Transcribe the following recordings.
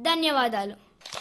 ధన్యవాదాలు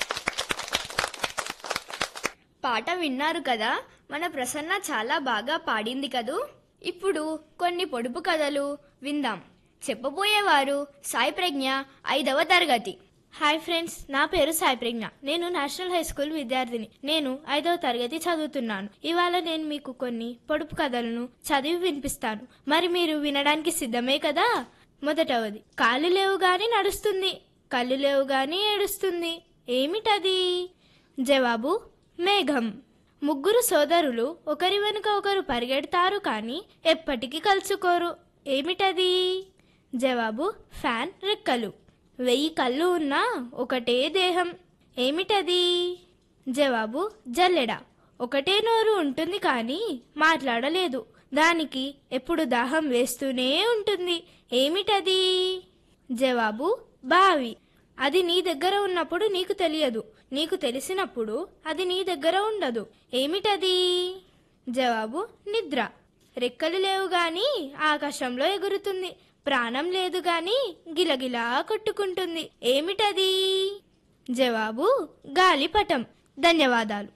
పాట విన్నారు కదా మన ప్రసన్న చాలా బాగా పాడింది కదూ ఇప్పుడు కొన్ని పొడుపు కథలు విందాం చెప్పబోయేవారు సాయి ప్రజ్ఞ ఐదవ తరగతి హాయ్ ఫ్రెండ్స్ నా పేరు సాయి ప్రజ్ఞ నేను నేషనల్ హై స్కూల్ విద్యార్థిని నేను ఐదవ తరగతి చదువుతున్నాను ఇవాళ నేను మీకు కొన్ని పొడుపు కథలను చదివి వినిపిస్తాను మరి మీరు వినడానికి సిద్ధమే కదా మొదటవది కాళ్ళు లేవు గాని నడుస్తుంది కళ్ళు లేవు గాని ఏడుస్తుంది ఏమిటది జవాబు మేఘం ముగ్గురు సోదరులు ఒకరి వెనుక ఒకరు పరిగెడతారు కానీ ఎప్పటికీ కలుసుకోరు ఏమిటది జవాబు ఫ్యాన్ రెక్కలు వెయ్యి కళ్ళు ఉన్నా ఒకటే దేహం ఏమిటది జవాబు జల్లెడ ఒకటే నోరు ఉంటుంది కానీ మాట్లాడలేదు దానికి ఎప్పుడు దాహం వేస్తూనే ఉంటుంది ఏమిటది జవాబు బావి అది నీ దగ్గర ఉన్నప్పుడు నీకు తెలియదు నీకు తెలిసినప్పుడు అది నీ దగ్గర ఉండదు ఏమిటది జవాబు నిద్ర రెక్కలు లేవు గాని ఆకాశంలో ఎగురుతుంది ప్రాణం లేదు గాని గిలగిలా కొట్టుకుంటుంది ఏమిటది జవాబు గాలిపటం ధన్యవాదాలు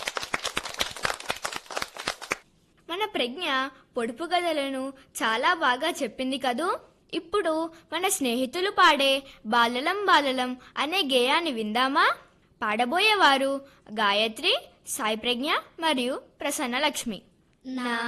మన ప్రజ్ఞ పొడుపు కథలను చాలా బాగా చెప్పింది కదూ ఇప్పుడు మన స్నేహితులు పాడే బాలలం బాలలం అనే గేయాన్ని విందామా పాడబోయేవారు గాయత్రి సాయి ప్రజ్ఞ మరియు ప్రసన్న లక్ష్మి నా